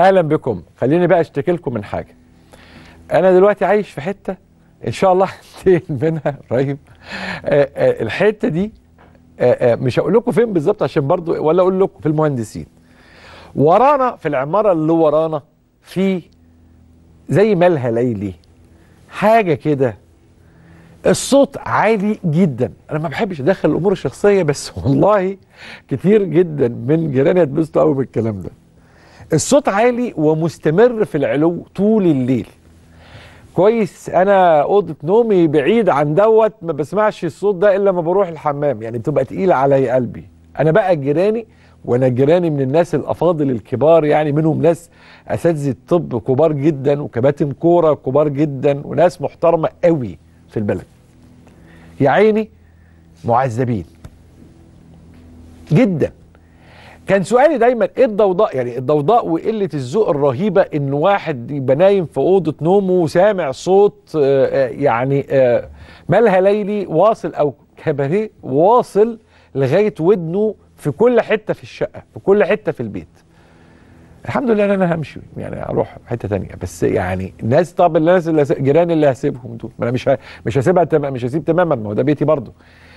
اهلا بكم خليني بقى اشتكي لكم من حاجه انا دلوقتي عايش في حته ان شاء الله هنتقل منها قريب آه، آه، الحته دي آه، آه، مش هقول لكم فين بالظبط عشان برضو ولا اقول لكم في المهندسين ورانا في العماره اللي ورانا في زي مالها ليلي حاجه كده الصوت عالي جدا انا ما بحبش ادخل الامور الشخصيه بس والله كتير جدا من جيراني اتبسطوا قوي بالكلام ده الصوت عالي ومستمر في العلو طول الليل كويس انا اوضه نومي بعيد عن دوت ما بسمعش الصوت ده الا لما بروح الحمام يعني بتبقى تقيله علي قلبي انا بقى جيراني وانا جيراني من الناس الافاضل الكبار يعني منهم ناس اساتذه طب كبار جدا وكباتن كوره كبار جدا وناس محترمه قوي في البلد يا عيني معذبين جدا كان سؤالي دايما ايه الضوضاء يعني الضوضاء وقله الذوق الرهيبه ان واحد يبقى نايم في اوضه نومه وسامع صوت آه، آه، يعني آه، مالها ليلي واصل او كباريه واصل لغايه ودنه في كل حته في الشقه في كل حته في البيت الحمد لله ان انا همشي يعني اروح حته تانية بس يعني الناس طب الناس اللي هس- جيراني اللي هسيبهم دول ما انا مش ه- مش هسيبها تمام مش هسيب تماما ما هو ده بيتي برضه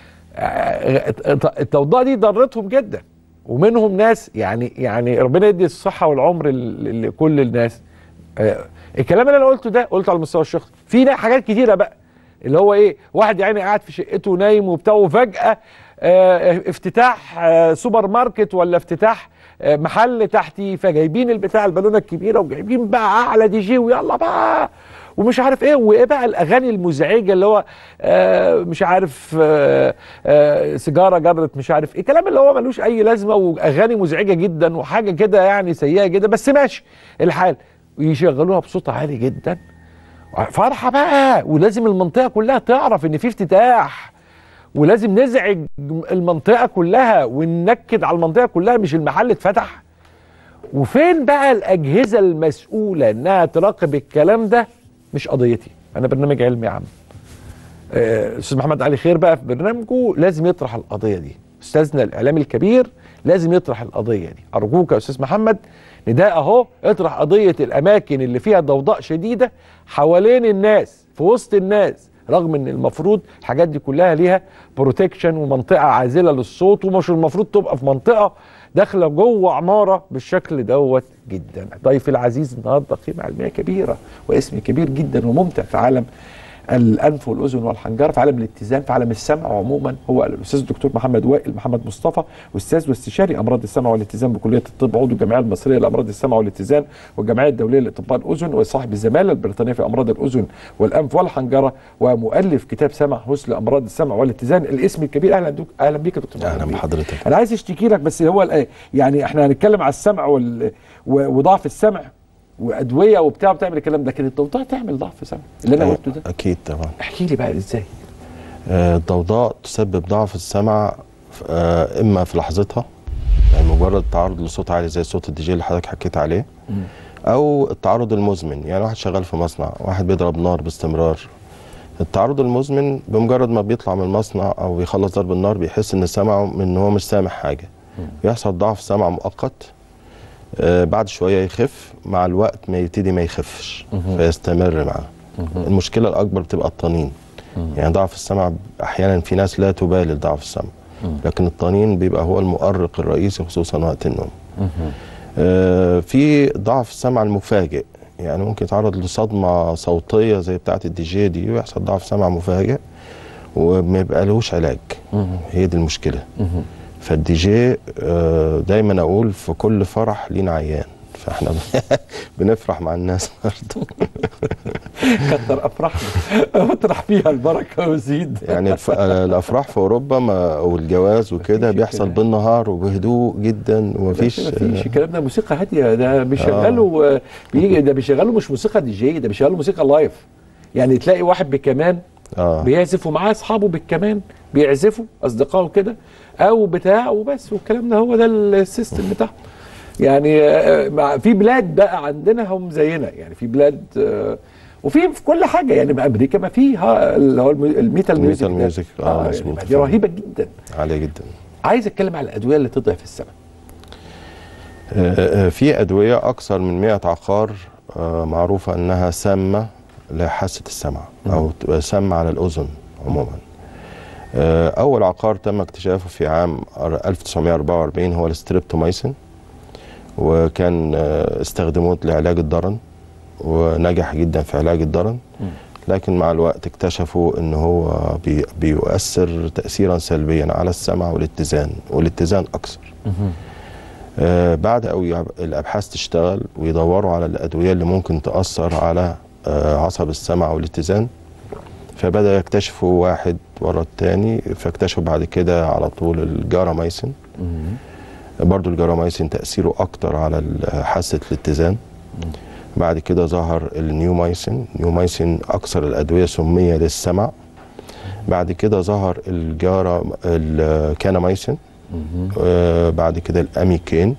آه، التوضيع دي ضرتهم جدا ومنهم ناس يعني يعني ربنا يدي الصحه والعمر ل- لكل الناس آه، الكلام اللي انا قلته ده قلته على المستوى الشخصي في نا- حاجات كتيره بقى اللي هو ايه واحد يعني قاعد في شقته نايم وبتاع وفجاه آه، افتتاح آه، سوبر ماركت ولا افتتاح آه، محل تحتي فجايبين البتاع البالونه الكبيره وجايبين بقى اعلى دي جي ويلا بقى ومش عارف ايه وايه بقى الاغاني المزعجه اللي هو آه مش عارف آه آه سيجاره جرت مش عارف ايه الكلام اللي هو ملوش اي لازمه واغاني مزعجه جدا وحاجه كده يعني سيئه جدا بس ماشي الحال ويشغلوها بصوت عالي جدا فرحه بقى ولازم المنطقه كلها تعرف ان في افتتاح ولازم نزعج المنطقه كلها وننكد على المنطقه كلها مش المحل اتفتح وفين بقى الاجهزه المسؤوله انها تراقب الكلام ده مش قضيتي انا برنامج علمي عام آه، استاذ محمد علي خير بقى في برنامجه لازم يطرح القضيه دي استاذنا الاعلامي الكبير لازم يطرح القضيه دي ارجوك يا استاذ محمد نداء اهو اطرح قضيه الاماكن اللي فيها ضوضاء شديده حوالين الناس في وسط الناس رغم ان المفروض الحاجات دي كلها ليها بروتكشن ومنطقه عازله للصوت ومش المفروض تبقى في منطقه داخله جوه عماره بالشكل دوت جدا ضيفي العزيز النهارده قيمه علميه كبيره واسم كبير جدا وممتع في عالم الانف والاذن والحنجره في عالم الاتزان في عالم السمع عموما هو الاستاذ الدكتور محمد وائل محمد مصطفى استاذ واستشاري امراض السمع والاتزان بكليه الطب عضو الجمعيه المصريه لامراض السمع والاتزان والجمعيه الدوليه لاطباء الاذن وصاحب الزماله البريطانيه في امراض الاذن والانف والحنجره ومؤلف كتاب سمع هوس لامراض السمع والاتزان الاسم الكبير اهلا دوك اهلا بيك يا دكتور اهلا محمد بيه. بحضرتك انا عايز اشتكي لك بس هو الآية يعني احنا هنتكلم على السمع وال... و- وضعف السمع وادويه وبتاع بتعمل الكلام ده لكن الضوضاء تعمل ضعف سمع اللي انا قلته ده اكيد طبعا احكي لي بقى ازاي آه، الضوضاء تسبب ضعف السمع آه، اما في لحظتها يعني مجرد التعرض لصوت عالي زي صوت الدي جي اللي حضرتك حكيت عليه او التعرض المزمن يعني واحد شغال في مصنع واحد بيضرب نار باستمرار التعرض المزمن بمجرد ما بيطلع من المصنع او بيخلص ضرب النار بيحس ان سمعه من ان هو مش سامع حاجه بيحصل ضعف سمع مؤقت آه، بعد شويه يخف مع الوقت ما يبتدي ما يخفش فيستمر معاه المشكله الاكبر بتبقى الطنين يعني ضعف السمع احيانا في ناس لا تبالي ضعف السمع لكن الطنين بيبقى هو المؤرق الرئيسي خصوصا وقت النوم آه، في ضعف السمع المفاجئ يعني ممكن يتعرض لصدمه صوتيه زي بتاعه الدي جي دي ويحصل ضعف سمع مفاجئ وما يبقى لهوش علاج هي دي المشكله فالدي جي آه، دايما اقول في كل فرح لينا عيان فاحنا بنفرح مع الناس برضه كتر افراحنا اطرح فيها البركه وزيد يعني الف... الافراح في اوروبا ما والجواز وكده مفيش بيحصل كده. بالنهار وبهدوء جدا ومفيش مفيش الكلام ده موسيقى هاديه ده بيشغلوا آه. بيجي ده بيشغلوا مش موسيقى دي جي ده بيشغلوا موسيقى لايف يعني تلاقي واحد بكمان اه بيعزف ومعاه اصحابه بالكمان بيعزفوا اصدقائه كده او بتاع وبس والكلام ده هو ده السيستم بتاعهم يعني آه، مع- في بلاد بقى عندنا هم زينا يعني في بلاد آه، وفي في كل حاجه يعني بقى امريكا ما فيها اللي هو المي- الميتال ميوزك ده. ميوزك، آه، يعني مظبوط دي فعلا. رهيبه جدا عاليه جدا عايز اتكلم على الادويه اللي تضعف السمع آه، آه، في ادويه اكثر من 100 عقار آه، معروفه انها سامه لحاسه السمع او تبقى سامه على الاذن عموما آه، اول عقار تم اكتشافه في عام 1944 هو الستريبتومايسين وكان آه، استخدموه لعلاج الضرن ونجح جدا في علاج الضرن لكن مع الوقت اكتشفوا ان هو بي بيؤثر تاثيرا سلبيا على السمع والاتزان والاتزان اكثر آه بعد قوي الابحاث تشتغل ويدوروا على الادويه اللي ممكن تاثر على آه عصب السمع والاتزان فبدا يكتشفوا واحد ورا التاني فاكتشفوا بعد كده على طول الجارامايسين برضو الجارامايسين تاثيره اكتر على ال- حاسه الاتزان بعد كده ظهر النيومايسين نيومايسين اكثر الادويه سميه للسمع بعد كده ظهر الجارا الكانامايسين آه بعد كده الاميكين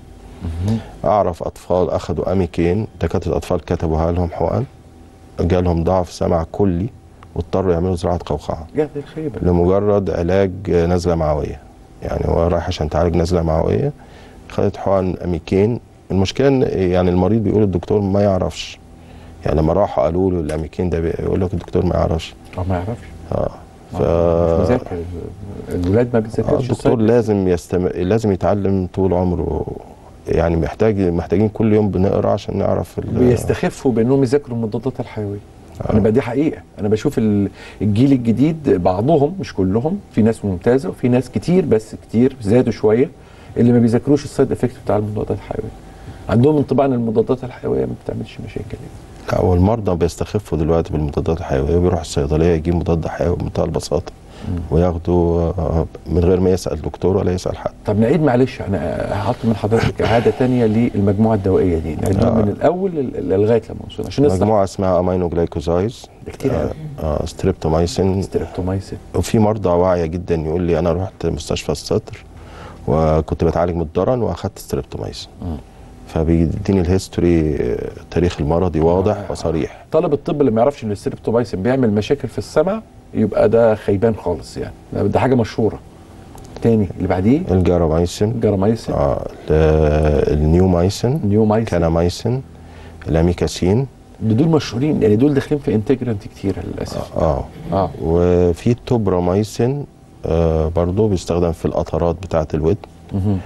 اعرف اطفال اخذوا اميكين دكاتره الاطفال كتبوها لهم حقن جالهم ضعف سمع كلي واضطروا يعملوا زراعه قوقعه يا دي الخيبه لمجرد علاج نزله معويه يعني هو رايح عشان تعالج نزله معويه خدت حقن اميكين المشكله ان يعني المريض بيقول الدكتور ما يعرفش يعني لما راحوا قالوا له الاميكين ده بيقول لك الدكتور ما يعرفش اه ما يعرفش اه ف مش مذاكر الولاد ما آه، بتذاكرش الدكتور الصيد. لازم يستم... لازم يتعلم طول عمره يعني محتاج محتاجين كل يوم بنقرا عشان نعرف ال... بيستخفوا بانهم يذاكروا المضادات الحيويه انا بقى دي حقيقه انا بشوف ال- الجيل الجديد بعضهم مش كلهم في ناس ممتازه وفي ناس كتير بس كتير زادوا شويه اللي ما بيذاكروش السايد افكت بتاع المضادات الحيويه عندهم انطباع ان المضادات الحيويه ما بتعملش مشاكل لا هو المرضى بيستخفوا دلوقتي بالمضادات الحيويه بيروح الصيدليه يجيب مضاد حيوي بمنتهى البساطه وياخده آه، من غير ما يسال دكتور ولا يسال حد طب نعيد معلش انا هحط من حضرتك اعاده تانية للمجموعه الدوائيه دي نعيدها آه. من الاول ل- لغايه لما نوصل عشان نصلح مجموعه اسمها امينو جلايكوزايز ده كتير قوي آه ستريبتومايسين ستريبتومايسين وفي مرضى واعيه جدا يقول لي انا رحت مستشفى الصدر وكنت بتعالج من الضرن واخدت ستريبتومايسين فبيديني الهيستوري آه، تاريخ المرضي واضح وصريح طالب الطب اللي ما يعرفش ان الستريبتومايسين بيعمل مشاكل في السمع يبقى ده خيبان خالص يعني ده- ده حاجه مشهوره تاني اللي بعديه الجارامايسين جرامايسين اه ال- النيومايسين نيومايسين كانامايسين الاميكاسين ده دول مشهورين يعني دول داخلين في انتجرانت كتير للاسف اه اه وفي التوبرامايسين آه برضو بيستخدم في القطرات بتاعه الودن مهم.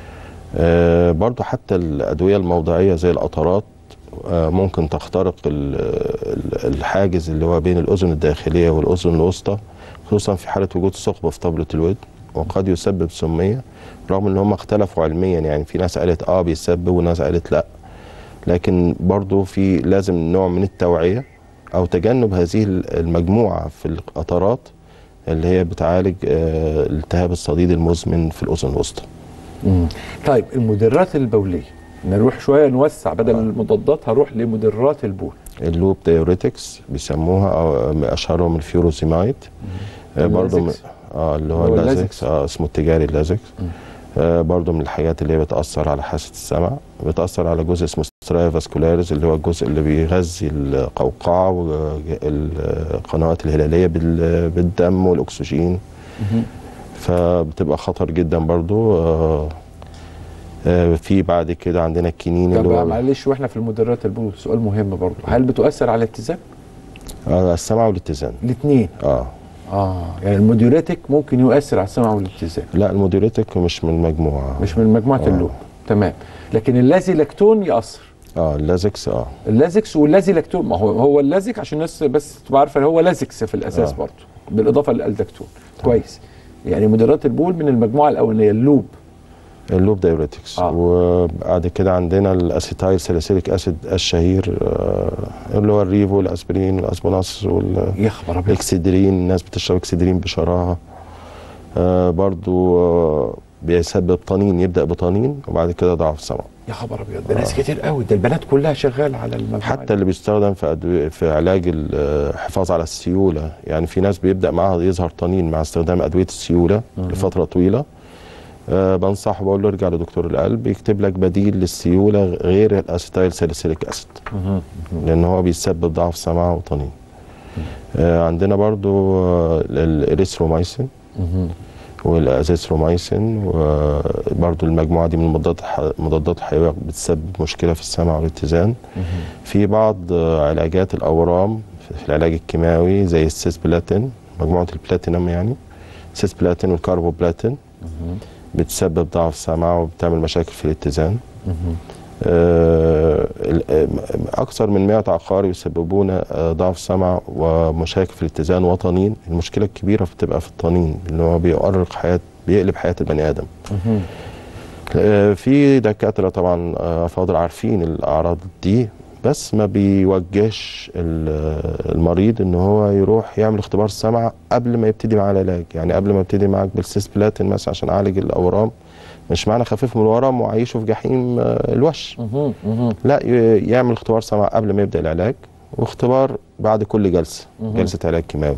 آه برضو حتى الأدوية الموضعية زي القطرات آه ممكن تخترق ال- ال- الحاجز اللي هو بين الأذن الداخلية والأذن الوسطى خصوصا في حالة وجود ثقب في طبلة الودن وقد يسبب سمية رغم ان هم اختلفوا علميا يعني في ناس قالت اه بيسبب وناس قالت لا لكن برضو في لازم نوع من التوعية او تجنب هذه المجموعة في القطرات اللي هي بتعالج آه التهاب الصديد المزمن في الأذن الوسطى مم. طيب المدرات البوليه نروح شويه نوسع بدل المضادات هروح لمدرات البول اللوب دايوريتكس بيسموها او اشهرهم الفيوروزيمايد آه برضو من- اللازكس. اه اللي هو اللي هو اللازكس اللازكس. اه اسمه التجاري اللازكس آه برضو من الحاجات اللي هي بتاثر على حاسه السمع بتاثر على جزء اسمه سترايا فاسكولاريز اللي هو الجزء اللي بيغذي القوقعه والقنوات الهلاليه بال- بالدم والاكسجين مهم. فبتبقى خطر جدا برضو آه آه في بعد كده عندنا الكنين طب اللي هو معلش واحنا في المدرات البول سؤال مهم برضه هل بتؤثر على الاتزان؟ آه السمع والاتزان الاثنين اه اه يعني الموديوريتك ممكن يؤثر على السمع والاتزان لا الموديوريتك مش من المجموعه مش من مجموعه آه. اللوب تمام لكن اللازيلاكتون يأثر اه اللازكس اه اللازكس واللازيلاكتون ما هو هو اللازك عشان الناس بس تبقى عارفه هو لازكس في الاساس آه. برضه بالاضافه للالدكتون كويس يعني مدرات البول من المجموعه الاولانيه اللوب اللوب دايوريتكس آه. وبعد كده عندنا الاسيتايل ساليسيليك اسيد الشهير آه اللي هو الريفو والاسبرين والاسبوناس يا خبر ابيض والاكسيدرين الناس بتشرب اكسيدرين بشراهه آه برضو آه بيسبب طنين يبدا بطنين وبعد كده ضعف سمع يا خبر ابيض ده ناس كتير قوي ده البنات كلها شغاله على المجموعه حتى اللي بيستخدم في أدوية في علاج الحفاظ على السيوله يعني في ناس بيبدا معاها يظهر طنين مع استخدام ادويه السيوله لفتره طويله أه بنصحه بقول له ارجع لدكتور القلب يكتب لك بديل للسيوله غير الاسيتايل ساليسيليك اسيد مهم. لان هو بيسبب ضعف سمع وطنين أه عندنا برضو آه، الاريثرومايسين مهم. والازيثروميسين وبرضو المجموعه دي من المضادات الح- المضادات الحيويه بتسبب مشكله في السمع والاتزان في بعض آه، علاجات الاورام في العلاج الكيماوي زي السيسبلاتين مجموعه البلاتينم يعني سيسبلاتين والكاربوبلاتين بتسبب ضعف السمع وبتعمل مشاكل في الاتزان آه، ال- آه، اكثر من 100 عقار يسببون آه، ضعف السمع ومشاكل في الاتزان وطنين المشكله الكبيره بتبقى في الطنين اللي هو بيؤرق حياه بيقلب حياه البني ادم آه، في دكاتره طبعا آه، افاضل عارفين الاعراض دي بس ما بيوجهش ال- المريض ان هو يروح يعمل اختبار السمع قبل ما يبتدي معاه العلاج يعني قبل ما ابتدي معاك بالسيسبلاتين مثلا عشان اعالج الاورام مش معنى خفيف من الورم وعيشه في جحيم آه، الوش لا ي- يعمل اختبار سمع قبل ما يبدا العلاج واختبار بعد كل جلسه جلسه علاج كيماوي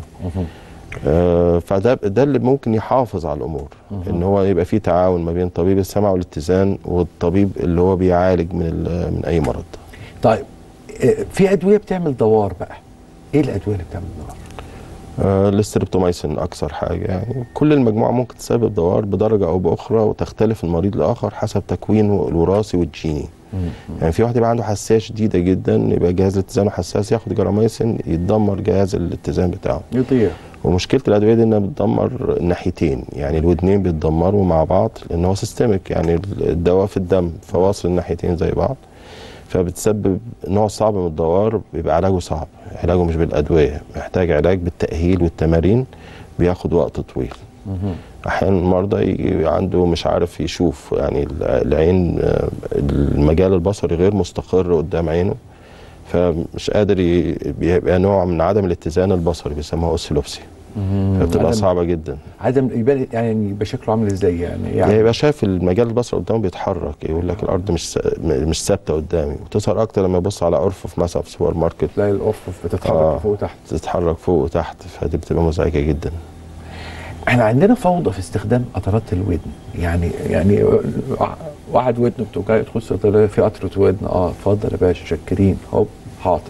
آه، فده ده اللي ممكن يحافظ على الامور ان هو يبقى في تعاون ما بين طبيب السمع والاتزان والطبيب اللي هو بيعالج من ال- من اي مرض طيب آه، في ادويه بتعمل دوار بقى ايه الادويه اللي بتعمل دوار آه، الاستريبتومايسين اكثر حاجه يعني كل المجموعه ممكن تسبب دوار بدرجه او باخرى وتختلف من مريض لاخر حسب تكوينه الوراثي والجيني يعني في واحد يبقى عنده حساسيه شديده جدا يبقى جهاز الاتزان حساس ياخد جراميسين يتدمر جهاز الاتزان بتاعه يضيع ومشكله الادويه دي انها بتدمر الناحيتين يعني الودنين بيتدمروا مع بعض لان هو سيستميك يعني الدواء في الدم فواصل الناحيتين زي بعض فبتسبب نوع صعب من الدوار بيبقى علاجه صعب علاجه مش بالادويه محتاج علاج بالتاهيل والتمارين بياخد وقت طويل احيانا المرضى يجي عنده مش عارف يشوف يعني العين آه، المجال البصري غير مستقر قدام عينه فمش قادر ي- بيبقى نوع من عدم الاتزان البصري بيسموها اوسيلوبسي فبتبقى عدم- صعبه جدا عدم يبقى يعني يبقى شكله عامل ازاي يعني يعني يعني يبقى شايف المجال البصري قدامه بيتحرك يقول لك الارض مش س- م- مش ثابته قدامي وتظهر اكتر لما يبص على ارفف مثلا في سوبر ماركت تلاقي الارفف بتتحرك آه. فوق وتحت تتحرك فوق وتحت فدي بتبقى مزعجه جدا احنا عندنا فوضى في استخدام قطرات الودن يعني يعني واحد ودنه بتوجعه يدخل الصيدليه في قطره ودن اه اتفضل يا باشا شكرين هوب حاطط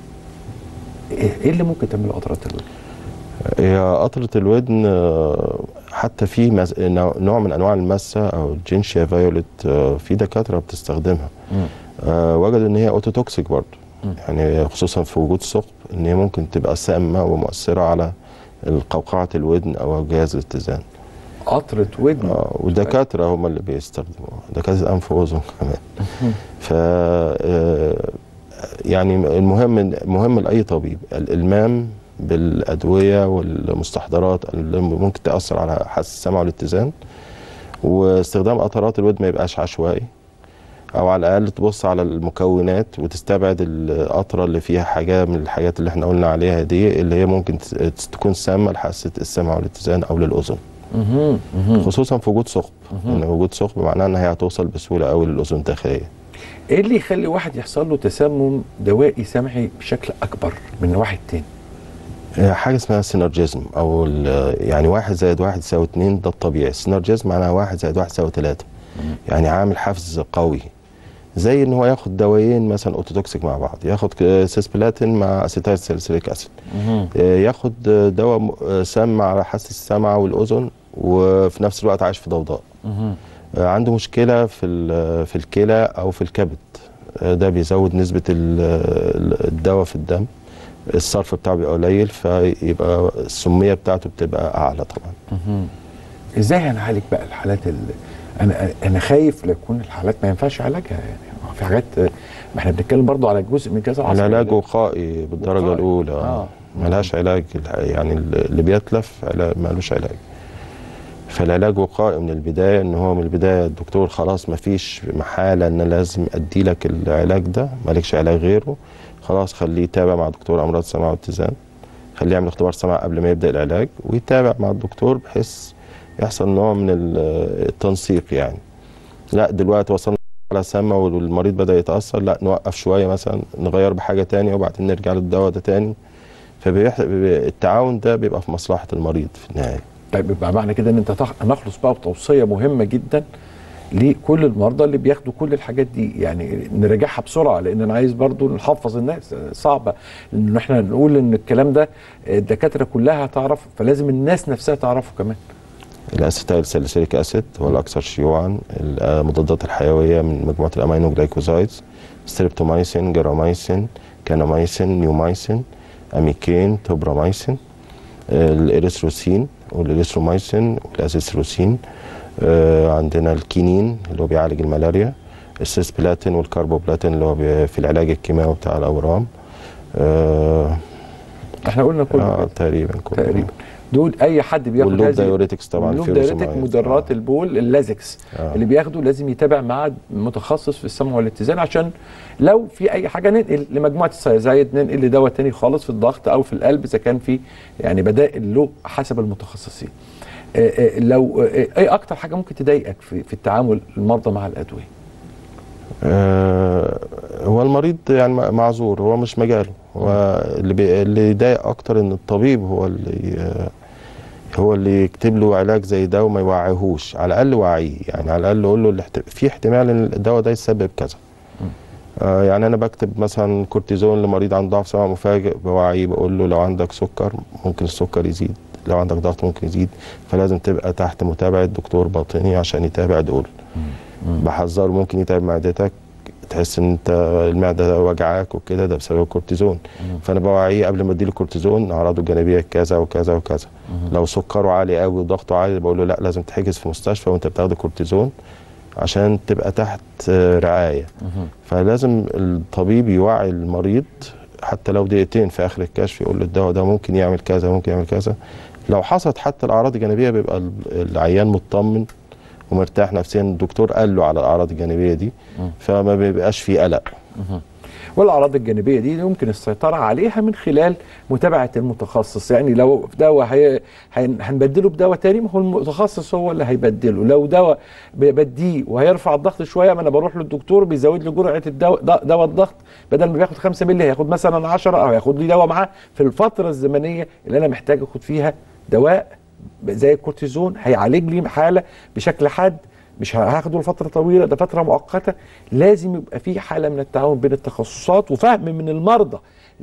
ايه إيه اللي ممكن تعمله قطرات الودن؟ هي قطرة الودن آه، حتى في مز... نوع نوع من انواع المسة او الجينشيا فايولت آه، في دكاترة بتستخدمها آه، وجدوا ان هي اوتوتوكسيك برضه يعني خصوصا في وجود ثقب ان هي ممكن تبقى سامة ومؤثرة على قوقعة الودن او جهاز الاتزان قطره ودن آه، والدكاترة هم اللي بيستخدموها دكاترة أنف وأذن كمان ف آه، يعني المهم مهم لأي طبيب الإلمام بالأدوية والمستحضرات اللي ممكن تأثر على حاسة السمع والاتزان واستخدام قطرات الودن ما يبقاش عشوائي او على الاقل تبص على المكونات وتستبعد القطره اللي فيها حاجه من الحاجات اللي احنا قلنا عليها دي اللي هي ممكن تس- تكون سامه لحاسه السمع والاتزان او للاذن مهم. مهم. خصوصا في وجود ثقب ان وجود ثقب معناه ان هي هتوصل بسهوله قوي للاذن الداخليه ايه اللي يخلي واحد يحصل له تسمم دوائي سمعي بشكل اكبر من واحد تاني؟ آه، حاجه اسمها سينرجيزم او ال- يعني واحد زائد واحد يساوي اتنين ده الطبيعي السينرجيزم معناها واحد زائد واحد يساوي تلاته يعني عامل حافز قوي زي ان هو ياخد دوايين مثلا اوتوتوكسيك مع بعض ياخد ك- سيسبلاتين مع اسيتايل ساليسيليك اسيد آه، ياخد آه، دواء م- آه، سام على حاسه السمع والاذن وفي نفس الوقت عايش في ضوضاء آه، عنده مشكله في ال- في الكلى او في الكبد آه، ده بيزود نسبه ال- ال- الدواء في الدم الصرف بتاعه بيبقى قليل فيبقى السميه بتاعته بتبقى اعلى طبعا ازاي هنعالج بقى الحالات اللي انا انا خايف لا يكون الحالات ما ينفعش علاجها يعني في حاجات ما احنا بنتكلم برضو على جزء من كذا عصب العلاج وقائي بالدرجه وقائي. الاولى آه. آه. ملهاش علاج يعني اللي بيتلف علاج ملوش علاج فالعلاج وقائي من البدايه ان هو من البدايه الدكتور خلاص ما فيش محاله ان لازم ادي لك العلاج ده مالكش علاج غيره خلاص خليه يتابع مع دكتور امراض سمع واتزان خليه يعمل اختبار سمع قبل ما يبدا العلاج ويتابع مع الدكتور بحيث يحصل نوع من ال- التنسيق يعني لا دلوقتي وصلنا على سمع والمريض بدا يتاثر لا نوقف شويه مثلا نغير بحاجه تانية وبعدين نرجع للدواء ده تاني فالتعاون ده بيبقى في مصلحه المريض في النهايه طيب يبقى معنى كده ان انت تخ... نخلص بقى بتوصيه مهمه جدا لكل المرضى اللي بياخدوا كل الحاجات دي يعني نراجعها بسرعه لان انا عايز برضو نحفظ الناس صعبه ان احنا نقول ان الكلام ده الدكاتره كلها تعرف فلازم الناس نفسها تعرفه كمان الاسيتايل ساليسيليك اسيد هو الاكثر شيوعا المضادات الحيويه من مجموعه الامينو جلايكوزايدز ستريبتومايسين جرامايسين كانامايسين نيومايسين اميكين توبرامايسين الاريثروسين والاريثرومايسين والازيثروسين آه، عندنا الكينين اللي هو بيعالج الملاريا السيسبلاتين والكاربوبلاتين اللي هو بي- في العلاج الكيماوي بتاع الاورام آه احنا قلنا كل آه كده تقريبا كله تقريبا دول اي حد بياخد واللوب هذه دايوريتكس طبعا اللوب الفيروسومايد. دايوريتك مدرات البول اللازكس آه. اللي بياخده لازم يتابع مع متخصص في السمع والاتزان عشان لو في اي حاجه ننقل لمجموعه السيازايد ننقل لدواء تاني خالص في الضغط او في القلب اذا كان في يعني بدائل له حسب المتخصصين. آه، آه، لو آه، ايه اكتر حاجه ممكن تضايقك في في التعامل المرضى مع الادويه؟ آه هو المريض يعني م- معذور هو مش مجاله هو اللي بي اللي يضايق اكتر ان الطبيب هو اللي آه هو اللي يكتب له علاج زي ده وما يوعيهوش على الاقل وعيه يعني على الاقل يقول له الاحت- في احتمال ان الدواء ده يسبب كذا آه يعني انا بكتب مثلا كورتيزون لمريض عنده ضعف سمع مفاجئ بوعيه بقول له لو عندك سكر ممكن السكر يزيد لو عندك ضغط ممكن يزيد فلازم تبقى تحت متابعه دكتور باطني عشان يتابع دول بحذره ممكن يتعب معدتك تحس ان انت المعده وجعاك وكده ده بسبب الكورتيزون فانا بوعيه قبل ما اديله كورتيزون اعراضه الجانبيه كذا وكذا وكذا لو سكره عالي قوي وضغطه عالي بقول له لا لازم تحجز في مستشفى وانت بتاخد كورتيزون عشان تبقى تحت آه، رعايه فلازم الطبيب يوعي المريض حتى لو دقيقتين في اخر الكشف يقول له الدواء ده ممكن يعمل كذا ممكن يعمل كذا لو حصلت حتى الاعراض الجانبيه بيبقى ال- العيان مطمن ومرتاح نفسيا الدكتور قال له على الاعراض الجانبيه دي فما بيبقاش فيه قلق والاعراض الجانبيه دي يمكن السيطره عليها من خلال متابعه المتخصص يعني لو دواء هي... هن- هنبدله بدواء تاني ما هو المتخصص هو اللي هيبدله لو دواء ب- بديه وهيرفع الضغط شويه ما انا بروح للدكتور بيزود لي جرعه الدواء د- دواء الضغط بدل ما بياخد 5 مللي هياخد مثلا 10 او هياخد لي دواء معاه في الفتره الزمنيه اللي انا محتاج اخد فيها دواء زي الكورتيزون هيعالج لي حاله بشكل حاد مش هاخده لفتره طويله ده فتره مؤقته لازم يبقى في حاله من التعاون بين التخصصات وفهم من المرضى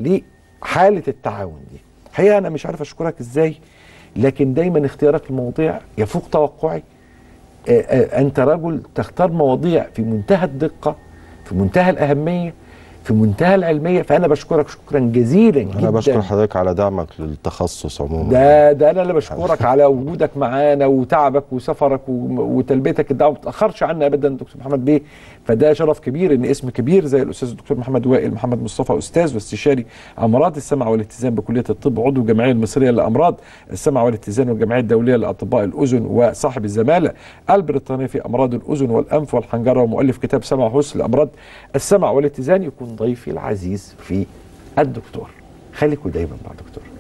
لحاله التعاون دي الحقيقه انا مش عارف اشكرك ازاي لكن دايما اختيارك للمواضيع يفوق توقعي آه، آه، انت رجل تختار مواضيع في منتهى الدقه في منتهى الاهميه في منتهى العلميه فانا بشكرك شكرا جزيلا جدا انا بشكر حضرتك على دعمك للتخصص عموما ده ده انا اللي بشكرك على وجودك معانا وتعبك وسفرك و- وتلبيتك الدعوه ما تاخرش عنا ابدا دكتور محمد بيه فده شرف كبير ان اسم كبير زي الاستاذ الدكتور محمد وائل محمد مصطفى استاذ واستشاري امراض السمع والاتزان بكليه الطب عضو الجمعيه المصريه لامراض السمع والاتزان والجمعيه الدوليه لاطباء الاذن وصاحب الزماله البريطانيه في امراض الاذن والانف والحنجره ومؤلف كتاب سمع حس لامراض السمع والاتزان يكون ضيفي العزيز في الدكتور خليكم دايما مع دكتور